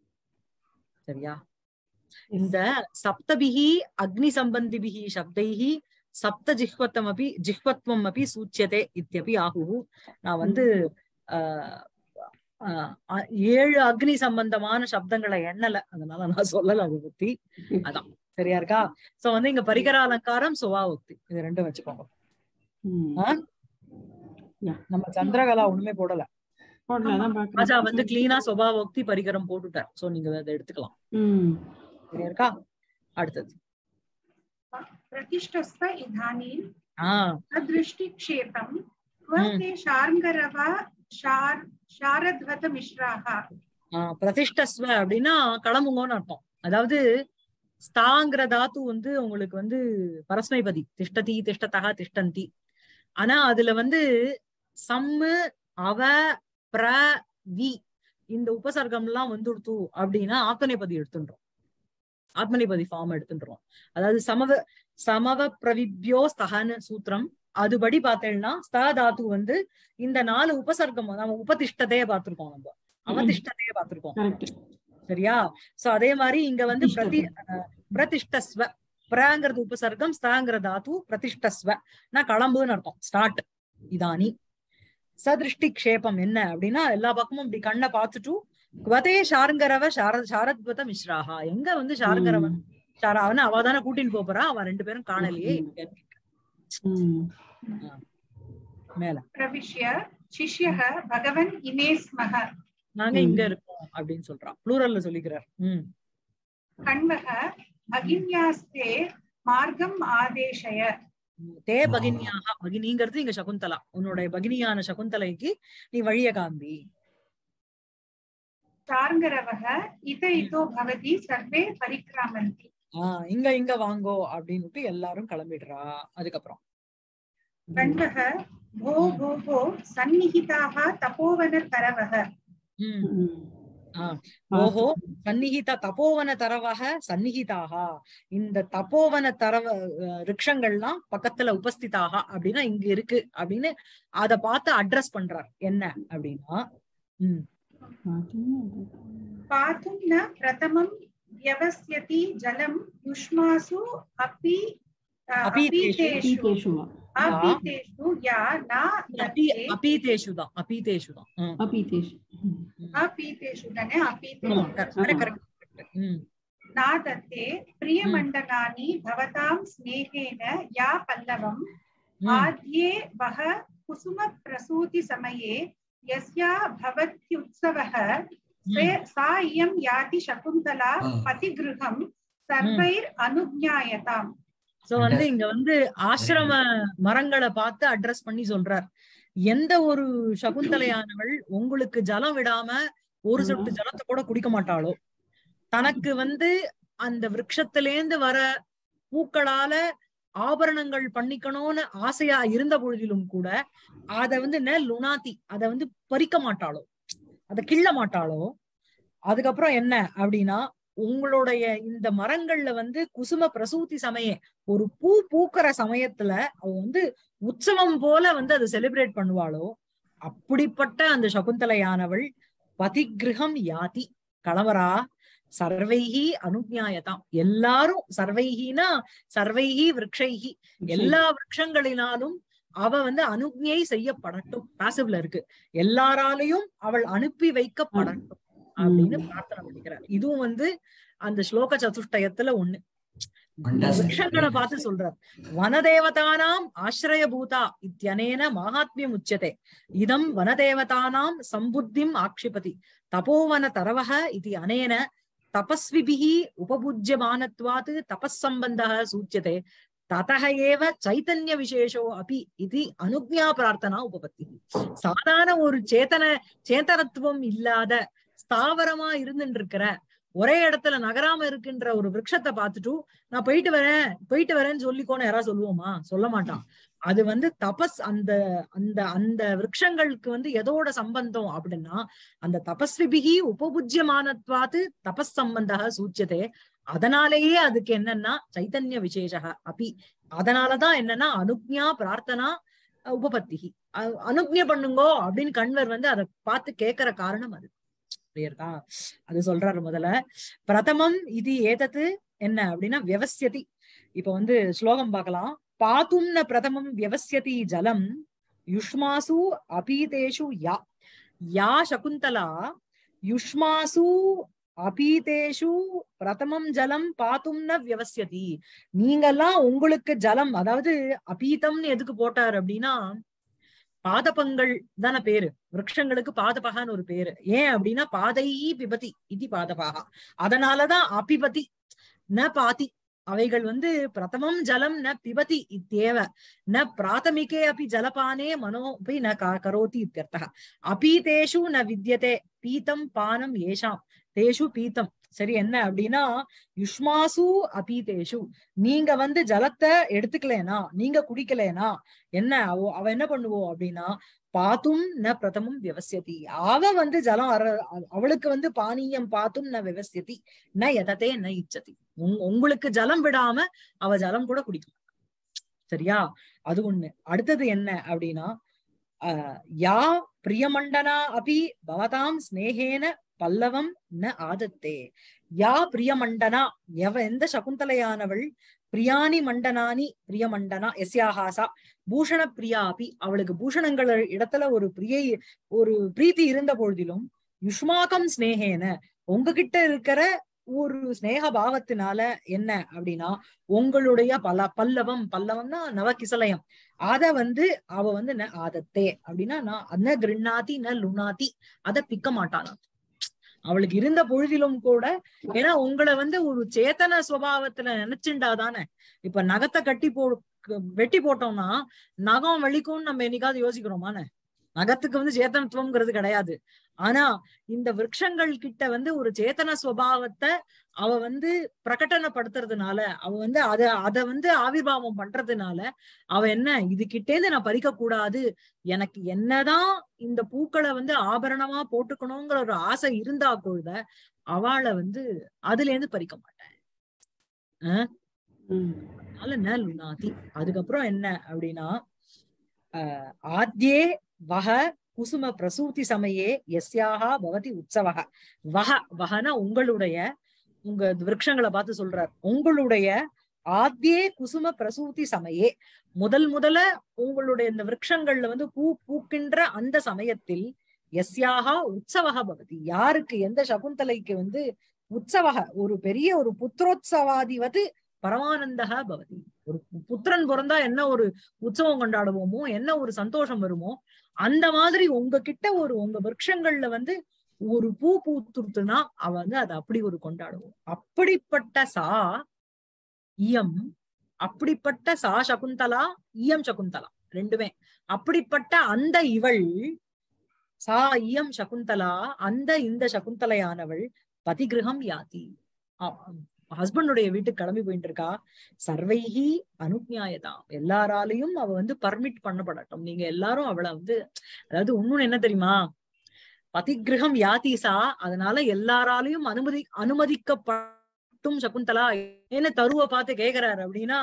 சரியா இந்த சப்தபிஹி அக்னி சம்பந்திபிஹி சப்தைஹி சப்த ஜிஹ்வத்தம் அபி ஜிஹ்வத்வம் அபி சூச்சியதே இத்தியபி ஆகுஹு நான் வந்து ஆஹ் ஆஹ் ஆஹ் ஏழு அக்னி சம்பந்தமான சப்தங்களை எண்ணல அதனால நான் சொல்லல அதை பத்தி அதான் சரியா இருக்கா சோ வந்து இங்க பரிகர அலங்காரம் சுவாவுக்தி இது ரெண்டும் வச்சுக்கோங்க ம். ஆ? Yeah. நம்ம சந்திரகலா ஒண்ணுமே போடல போடல, அதான் பாக்குறேன். ராஜா வந்து கிளீனா சுபாவோக்தி பரிகரம் போட்டுட்டார் சோ நீங்க அதை எடுத்துக்கலாம் ம். சரியா இருக்கா அடுத்தது प्रतिष्ठस्व इदानीं ஆஹ் अदृष्टिक्षेपं क्व ते शार्ङ्गरव शार शारध्वतमिश्राः ஆஹ் பிரதிஷ்டஸ்வ அப்படின்னா கிளம்புங்கன்னு அர்த்தம் அதாவது ஸ்தாங்கிற தாத்து வந்து உங்களுக்கு வந்து பரஸ்மைபதி திஷ்டதி திஷ்டதா திஷ்டந்தி ஆனா அதுல வந்து சம்மு அவ பிர வி இந்த உபசர்க்கம் எல்லாம் வந்துடுத்து அப்படின்னா ஆத்மநேபதி எடுத்துன்றோம் ஆத்மநேபதி ஃபார்ம் எடுத்துன்றோம் அதாவது சமவ சமவ பிரவிப்யோ ஸ்தகன்னு சூத்திரம் அதுபடி பார்த்தேன்னா ஸ்த தாத்து வந்து இந்த நாலு உபசர்க்கம் நம்ம உபதிஷ்டத்தையே பார்த்திருக்கோம் நம்ம அவதிஷ்டத்தையே பார்த்திருக்கோம் Correct. சரியா சோ அதே மாதிரி இங்க வந்து பிரதி அஹ், பிரதிஷ்டஸ்வ பிரங்கிறது உபசர்க்கம் ஸ்தாங்கிற தாத்து பிரதிஷ்டஸ்வ நான் கிளம்புன்னு அர்த்தம் ஸ்டார்ட் இதானி சதிருஷ்டி க்ஷேபம் என்ன அப்படின்னா எல்லா பக்கமும் இப்படி கண்ணை பார்த்துட்டு குவதே ஷாருங்கரவ சார சாரத்வத மிஸ்ராஹா எங்க வந்து ஷாருங்கரவன் ஷாரா அவன அவ தானே கூட்டின்னு போப் போறா அவன் ரெண்டு பேரும் காணலையே ம். மேல प्रविश्य शिष्यः भगवन् इमे स्मः நாங்க ம். இங்க இருக்கோம் அப்படின்னு சொல்றான் ப்ளூரல்ல சொல்லிக்கிறார் உம் कण्वः अगिन्यास्ते मार्गम् आदेशय தே பகினியாக பகினிங்கிறது இங்க சகுந்தலா உன்னுடைய பகினியான சகுந்தலைக்கு நீ வழிய காம்பி சார்ங்கரவக இத இதோ பவதி சர்வே பரிக்ராமந்தி ஆஹ் இங்க இங்க வாங்கோ அப்படின்னுட்டு எல்லாரும் கிளம்பிடுறா அதுக்கப்புறம் கண்டக भो भो भो सन्निहिताः तपोवन तरवः உம் ம். ஆஹ் ஓஹோ சந்நிகித தபோவன தரவக சந்நிகிதாக இந்த தபோவன தரவ அஹ், ரிக்ஷங்கள்லாம் பக்கத்துல உபஸ்திதாக அப்படின்னா இங்க இருக்கு அப்படின்னு அத பார்த்து அட்ரஸ் பண்றார் என்ன அப்படின்னா உம் पातुं न प्रथमं व्यवस्यति जलं युष्मासु अपि अ, अपीतेषु। अपीतेषु பீகேஷு வா अपीतेषु या न அப்பி दत्ते அப்பீதேஷு தான் அப்பீதேஷு தான் உம். அபீதேஷு ம். अपीतेषु धने अपीतेषु உம், correct, correct, correct. உம். न दत्ते प्रियमण्डनानि भवतां स्नेहेन या पल्लवम् உம். आद्ये वः कुसुमप्रसूतिसमये यस्या भवत्युत्सवः से- सा इयं याति शकुन्तला पतिगृहं सर्वैர் अनुज्ञायताम् சோ வந்து இங்க வந்து ஆசிரம மரங்களை பார்த்து அட்ரஸ் பண்ணி சொல்றார் எந்த ஒரு சகுந்தலையானவள் உங்களுக்கு ஜலம் விடாம ஒரு சொட்டு ஜலத்தை கூட குடிக்க மாட்டாளோ தனக்கு வந்து அந்த விருட்சத்திலேந்து வர பூக்களால ஆபரணங்கள் பண்ணிக்கணும்னு ஆசையா இருந்த பொழுதிலும் கூட அத வந்து ந லுனாத்தி அத வந்து பறிக்க மாட்டாளோ அத கிள்ள மாட்டாளோ அதுக்கப்புறம் என்ன அப்படின்னா உங்களுடைய இந்த மரங்கள்ல வந்து குசும பிரசூதி சமய ஒரு பூ பூக்கிற சமயத்துல அவ வந்து உற்சவம் போல வந்து அதை செலிப்ரேட் பண்ணுவாளோ அப்படிப்பட்ட அந்த சகுந்தலையானவள் பதிகிருகம் யாதி கணவரா சர்வைஹி அனுஜாயதாம் எல்லாரும் சர்வைஹினா சர்வைஹி விரக்ஷைஹி எல்லா விரக்ஷங்களினாலும் அவ வந்து அனுஜ்ஞை செய்யப்படட்டும் பாசிவ்ல இருக்கு எல்லாராலையும் அவள் அனுப்பி வைக்கப்படட்டும் அப்படின்னு பிரார்த்தனை பண்ணிக்கிறார் இதுவும் வந்து அந்த ஸ்லோக சதுஷ்டயத்துல ஒண்ணு விரக்ஷங்களை பார்த்து சொல்றார் வனதேவதானாம் ஆசிரயபூதா இத்தியனேன மகாத்மியம் உச்சதே இதம் வனதேவதானாம் சம்புத்திம் ஆக்ஷிபதி தபோவன தரவக இது அனேன தபஸ்விபிஹி உபபூஜ்யமானத்வாத் தபஸ்சம்பந்தः சூச்சியதே ததः ஏவ சைத்தன்ய விசேஷோ அபி இது அனுஜ்ஞா பிரார்த்தனா உபபத்தி சாதாரண ஒரு சேத்தன சேத்தனத்துவம் இல்லாத ஸ்தாவரமா இருந்துட்டு இருக்கிற ஒரே இடத்துல நகராம இருக்கின்ற ஒரு விருட்சத்தை பார்த்துட்டு நான் போயிட்டு வரேன் போயிட்டு வரேன்னு சொல்லிக்கோன்னு யாராவது சொல்லுவோமா சொல்ல மாட்டான் அது வந்து தபஸ் அந்த அந்த அந்த விருட்சங்களுக்கு வந்து எதோட சம்பந்தம் அப்படின்னா அந்த தபஸ்விபிகி உபபுஜ்யமானத்வாத்து தபஸ் சம்பந்தா சூச்சியதே அதனாலேயே அதுக்கு என்னன்னா சைத்தன்ய விசேஷக அபி அதனாலதான் என்னன்னா அனுக்ஞா பிரார்த்தனா அஹ், உபபத்திகி அஹ், அனுக்ஞை பண்ணுங்கோ அப்படின்னு கண்வர் வந்து அதை பார்த்து கேட்கிற காரணம் அது புரியுறதா அது சொல்றாரு முதல்ல பிரதமம் இது ஏதத்து என்ன அப்படின்னா வியவஸ்யதி இப்ப வந்து ஸ்லோகம் பார்க்கலாம் பாத்தும்ன பிரதமம் வியவஸ்யதி ஜலம் யுஷ்மாசு அபீதேஷு யா யா சகுந்தலா யுஷ்மாசு அபீதேஷு பிரதமம் ஜலம் பாத்தும் ந வியவஸ்யதி நீங்கெல்லாம் உங்களுக்கு ஜலம் அதாவது அபீதம்னு எதுக்கு போட்டார் அப்படின்னா பாதபங்கள் தானே பேரு விரக்ஷங்களுக்கு பாதபகான்னு ஒரு பேரு ஏன் அப்படின்னா பாதையி பிபதி இது பாதபாகா அதனாலதான் அபிபதி ந பாதி அவைகள் வந்து பிரதமம் ஜலம் ந பிபதி இத்தேவ ந பிராத்தமிகே அபி ஜலபானே மனோபி ந கா- கரோதி இத்தியர்த்தः அபீதேஷு ந வித்யதே பீதம் பானம் ஏஷாம் தேஷு பீதம் சரி என்ன அப்படின்னா யுஷ்மாசு அபீதேஷு நீங்க வந்து ஜலத்தை எடுத்துக்கலேனா நீங்க குடிக்கலேனா என்ன அவ அவ என்ன பண்ணுவோம் அப்படின்னா பாத்தும் ந பிரதமும் விவசியதி அவ வந்து ஜலம் அற அவ- அவளுக்கு வந்து பானீயம் பாத்தும் ந விவசியதி ந எதத்தே ந இச்சதி உங்- உங்களுக்கு ஜலம் விடாம அவ ஜலம் கூட குடிக்க மாட்டா. சரியா அது ஒண்ணு அடுத்தது என்ன அப்படின்னா ஆஹ் யா பிரியமண்டனா அபி பவதாம் ஸ்நேகேன பல்லவம் ந ஆதத்தே யா பிரியமண்டனா எவ எந்த சகுந்தலையானவள் பிரியாணி மண்டனானி பிரியமண்டனா எஸ்யாஹாசா பூஷண பிரியா அபி அவளுக்கு பூஷணங்கள் இடத்துல ஒரு பிரியை ஒரு பிரீத்தி இருந்த பொழுதிலும் யுஷ்மாக்கம் ஸ்நேகேன உங்ககிட்ட இருக்கிற ஒரு ஸ்நேக பாவத்தினால என்ன அப்படின்னா உங்களுடைய பல பல்லவம் பல்லவம்னா நவகிசலயம் அத வந்து அவ வந்து ந ஆதத்தே அப்படின்னா நான் அன்ன கிருண்ணாதி ந லுணாதி அத பிக்க மாட்டானா அவளுக்கு இருந்த பொழுதிலும் கூட ஏன்னா உங்களை வந்து ஒரு சேத்தன சுபாவத்துல நினைச்சுண்டாதானே இப்ப நகத்தை கட்டி போ க- வெட்டி போட்டோம்னா நகம் வலிக்கும்னு நம்ம என்னைக்காவது யோசிக்கிறோமான்னு நகத்துக்கு வந்து சேத்தனத்துவம்ங்கிறது கிடையாது ஆனா இந்த விருட்சங்கள் கிட்ட வந்து ஒரு சேத்தன சுவாவத்தை அவ வந்து பிரகடனப்படுத்துறதுனால அவ வந்து அத அத வந்து ஆவிர்வாவம் பண்றதுனால அவ என்ன இது கிட்டேந்து நான் பறிக்க கூடாது எனக்கு என்னதான் இந்த பூக்களை வந்து ஆபரணமா போட்டுக்கணுங்கிற ஒரு ஆசை இருந்தா கூட அவளை வந்து அதுல இருந்து பறிக்க மாட்டேன் ம். அதனால ந லுனாதி அதுக்கப்புறம் என்ன அப்படின்னா ஆஹ் ஆத்யே வஹ குசும பிரசூதி சமயே எஸ்யாஹா பவதி உற்சவக வஹ வஹனா உங்களுடைய உங்க விருட்சங்களை பார்த்து சொல்றார் உங்களுடைய ஆத்யே குசும பிரசூதி சமயே முதல் முதல்ல உங்களுடைய இந்த விருட்சங்கள்ல வந்து பூ பூக்கின்ற அந்த சமயத்தில் எஸ்யாஹா உற்சவக பவதி யாருக்கு எந்த சகுந்தலைக்கு வந்து உற்சவக ஒரு பெரிய ஒரு புத்திரோத்சவாதிவது பரமானந்தக பவதி ஒரு புத்திரன் பிறந்தா என்ன ஒரு உற்சவம் கொண்டாடுவோமோ என்ன ஒரு சந்தோஷம் வருமோ அந்த மாதிரி உங்ககிட்ட ஒரு உங்க விருட்சங்கள்ல வந்து ஒரு பூ பூத்துருத்துனா அவ வந்து அதை அப்படி ஒரு கொண்டாடுவோம் அப்படிப்பட்ட சா இயம் அப்படிப்பட்ட சா சகுந்தலா இயம் சகுந்தலா ரெண்டுமே அப்படிப்பட்ட அந்த இவள் சா இயம் சகுந்தலா அந்த இந்த சகுந்தலையானவள் பதிகிரகம் யாதி ஹஸ்பண்டுடைய வீட்டுக்கு கிளம்பி போயிட்டு இருக்கா சர்வைஹி அனுஜாயதா எல்லாராலையும் அவ வந்து பர்மிட் பண்ணப்படட்டும் நீங்க எல்லாரும் அவளை வந்து அதாவது இன்னொன்னு என்ன தெரியுமா பதிகிரகம் யாதிசா அதனால எல்லாராலையும் அனுமதி அனுமதிக்கப்பட்டும் சகுந்தலா என்ன தருவ பார்த்து கேக்குறாரு அப்படின்னா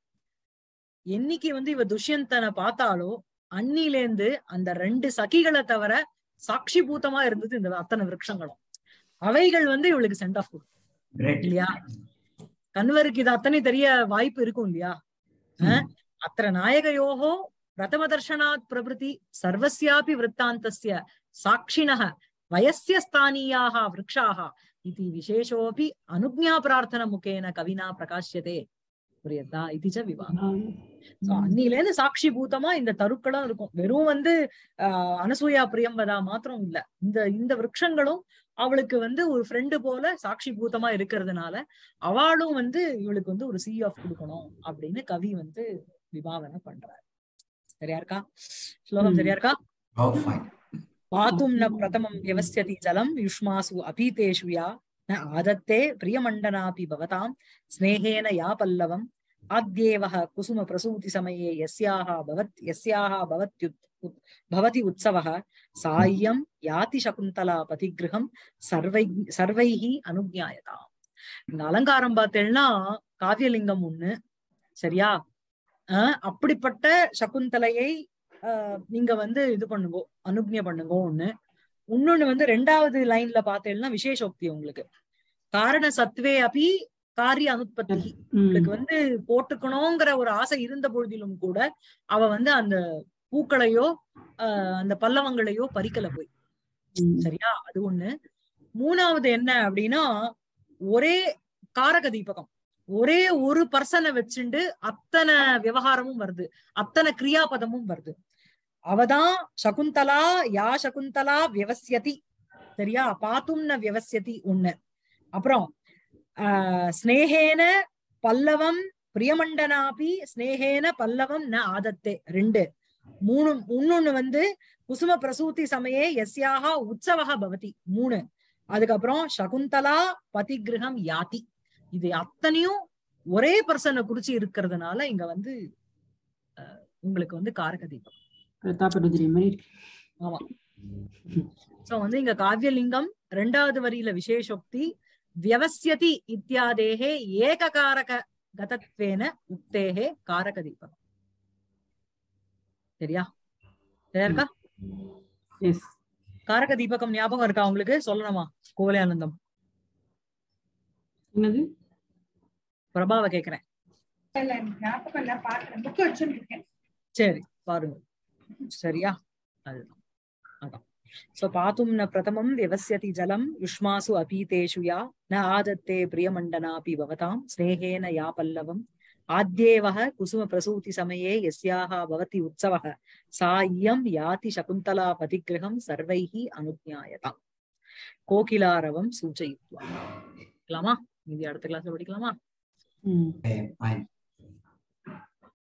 என்னைக்கு வந்து இவ துஷ்யந்தனை பார்த்தாலோ அன்னிலேந்து அந்த ரெண்டு சகிகளை தவிர சாட்சி பூத்தமா இருந்தது இந்த அத்தனை விருட்சங்களும் அவைகள் வந்து இவளுக்கு சென்ட் ஆஃப் Great. இல்லையா கண்வருக்கு இது அத்தனை தெரிய வாய்ப்பு இருக்கும் இல்லையா அஹ்? அத்திர நாயகயோகோ பிரதம தர்ஷனாத் பிரபிருதி சர்வஸ்யாபி விற்த்தாந்தஸ்ய சாட்சிணः வயஸ்ய ஸ்தானீயாः விருக்ஷாः இது விசேஷோபி அனுஜ்ஞா பிரார்த்தன முகேன கவினா பிரகாஷ்யதே புரியுதா இது ச விவாகம் So, அன்னில இருந்து சாட்சி பூத்தமா இந்த தருக்களும் இருக்கும் வெறும் வந்து ஆஹ் அனசூயா பிரியம்பதா மாத்திரம் இல்ல இந்த இந்த விருட்சங்களும் அவளுக்கு வந்து ஒரு ஃப்ரெண்டு போல சாட்சி பூத்தமா இருக்கிறதுனால அவளும் வந்து இவளுக்கு வந்து ஒரு சி ஆஃப் கொடுக்கணும் அப்படின்னு கவி வந்து விபாவனை பண்றாரு சரியா இருக்கா ஸ்லோகம் ம். சரியா இருக்கா Oh, fine. पातुं न प्रथमं व्यवस्यति जलं युष्मासु अपीतेषु या न आदत्ते प्रियमण्डनापि भवतां स्नेहेन या पल्लवम् आद्येवः कुसुमप्रसूतिसमये यस्याः भवत् यस्याः भवत्युत् उत्- भवति उत्सवः सा इयं याति शकुन्तला பதிகிரகம் சர்வை சர்வைஹ அனுஜாயதாம் இந்த அலங்காரம் பார்த்தேன்னா காவியலிங்கம் ஒண்ணு சரியா அஹ் அப்படிப்பட்ட சகுந்தலையை ஆஹ் நீங்க வந்து இது பண்ணுங்கோ அனுக்ஞை பண்ணுங்க ஒண்ணு இன்னொன்னு வந்து ரெண்டாவது லைன்ல பார்த்தேன்னா விசேஷோக்தி உங்களுக்கு காரண சத்வே அபி காரிய அனுத்பத்தி உங்களுக்கு வந்து போட்டுக்கணுங்கிற ஒரு ஆசை இருந்த பொழுதிலும் கூட அவ வந்து அந்த பூக்களையோ ஆஹ் அந்த பல்லவங்களையோ பறிக்கல போய் சரியா அது ஒண்ணு மூணாவது என்ன அப்படின்னா ஒரே காரக தீபகம் ஒரே ஒரு பர்சனை வச்சுண்டு அத்தனை விவகாரமும் வருது அத்தனை கிரியாபதமும் வருது அவதான் சகுந்தலா யா சகுந்தலா வியவசியதி சரியா பாத்தும் ந வியவசியதி ஒண்ணு அப்புறம் ஆஹ் ஸ்னேகேன பல்லவம் பிரியமண்டனாபி ஸ்னேகேன பல்லவம் ந ஆதத்தே ரெண்டு மூணு இன்னொன்னு வந்து குசும பிரசூதி சமயே எஸ்யாக உற்சவக பவதி மூணு அதுக்கப்புறம் சகுந்தலா பதிகிரகம் யாதி இது அத்தனையும் ஒரே பர்சனை குறிச்சு இருக்கிறதுனால இங்க வந்து அஹ், உங்களுக்கு வந்து காரக தீபம் பிரதாபருதிரி மாதிரி இருக்கு சோ வந்து இங்க காவியலிங்கம் ரெண்டாவது வரியில விசேஷோக்தி வியவசியதி இத்தியாதேகே ஏககாரக கதத்வேன உக்தேகே காரக தீபம் சரியா சரியா இருக்கா எஸ் காரக தீபகம் ஞாபகம் இருக்கா உங்களுக்கு சொல்லணுமா கோவலியானந்தம் என்னது பிரபாவ கேக்குறேன் இல்ல எனக்கு ஞாபகம் இல்ல பாக்குறேன் புக் வச்சுருக்கேன் சரி பாருங்க சரியா அதுதான் அதான் சோ பாத்தும் ந பிரதமம் வியவசியதி ஜலம் யுஷ்மாசு அபீதேஷு யா ந ஆதத்தே பிரியமண்டனாபி பவதாம் ஸ்னேகேன யா பல்லவம் ஆத்யேவः குசும பிரசூதி சமயே யஸ்யாः பவதி உற்சவः சா இயம் யாதி சகுந்தலா பதிகிரகம் சர்வைः அனுஜ்ஞாயதாம் கோகிலாரவம் சூச்சயித்வா படிக்கலாமா மீதி அடுத்த கிளாஸ்ல படிக்கலாமா ம் Okay, fine.